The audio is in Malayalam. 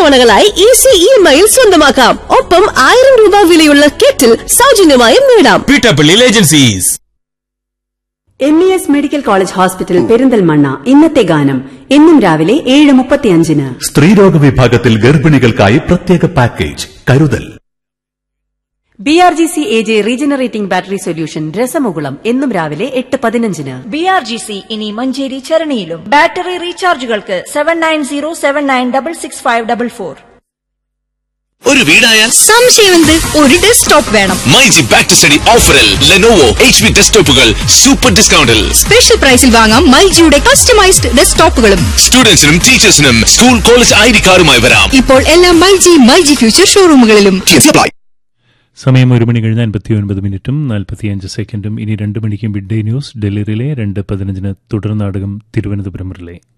തവണകളായി ഈസി ഇ എം ഐയിൽ സ്വന്തമാക്കാം ഒപ്പം ആയിരം രൂപ വിലയുള്ള കെറ്റിൽ സൗജന്യമായും നേടാം Peettappally agencies M E S medical college hospital Perinthalmanna ഇന്നത്തെ ഗാനം എന്നും രാവിലെ ഏഴ് മുപ്പത്തിയഞ്ചിന് സ്ത്രീരോഗ വിഭാഗത്തിൽ ഗർഭിണികൾക്കായി പ്രത്യേക പാക്കേജ് കരുതൽ B R G C A J regenerating battery solution രസമുകുളം എന്നും രാവിലെ എട്ട് പതിനഞ്ചിന് ബി ആർ ജി സി ഇനി മഞ്ചേരി ചരണിയിലും ബാറ്ററി റീചാർജുകൾക്ക് seven nine zero seven nine double six five double four ഒരു വീടായാൽ സംശയമെന്ത് ഒരു ഡെസ്ക്ടോപ്പ് വേണം മൈജി ബാക്ക് ടു സ്റ്റഡി ഓഫറിൽ ലെനോവോ എച്ച് പി ഡെസ്ക്ടോപ്പുകൾ സൂപ്പർ ഡിസ്കൗണ്ടിൽ സ്പെഷ്യൽ പ്രൈസിൽ വാങ്ങാം മൈജിയുടെ കസ്റ്റമൈസ്ഡ് ഡെസ്ക്ടോപ്പുകളും സ്റ്റുഡൻസിനും ടീച്ചേഴ്സിനും സ്കൂൾ കോളേജ് ഐ ഡി കാറുമായി വരാം ഇപ്പോൾ എല്ലാ മൈജി മൈജി ഫ്യൂച്ചർ ഷോറൂമുകളിലും സമയം ഒരു മണി കഴിഞ്ഞ് അൻപത്തി ഒൻപത് മിനിറ്റും നാൽപ്പത്തിയഞ്ച് സെക്കൻഡും ഇനി രണ്ട് മണിക്കും midday news Delhi relay രണ്ട് പതിനഞ്ചിന് തുടർ നാടകം തിരുവനന്തപുരം റിലേ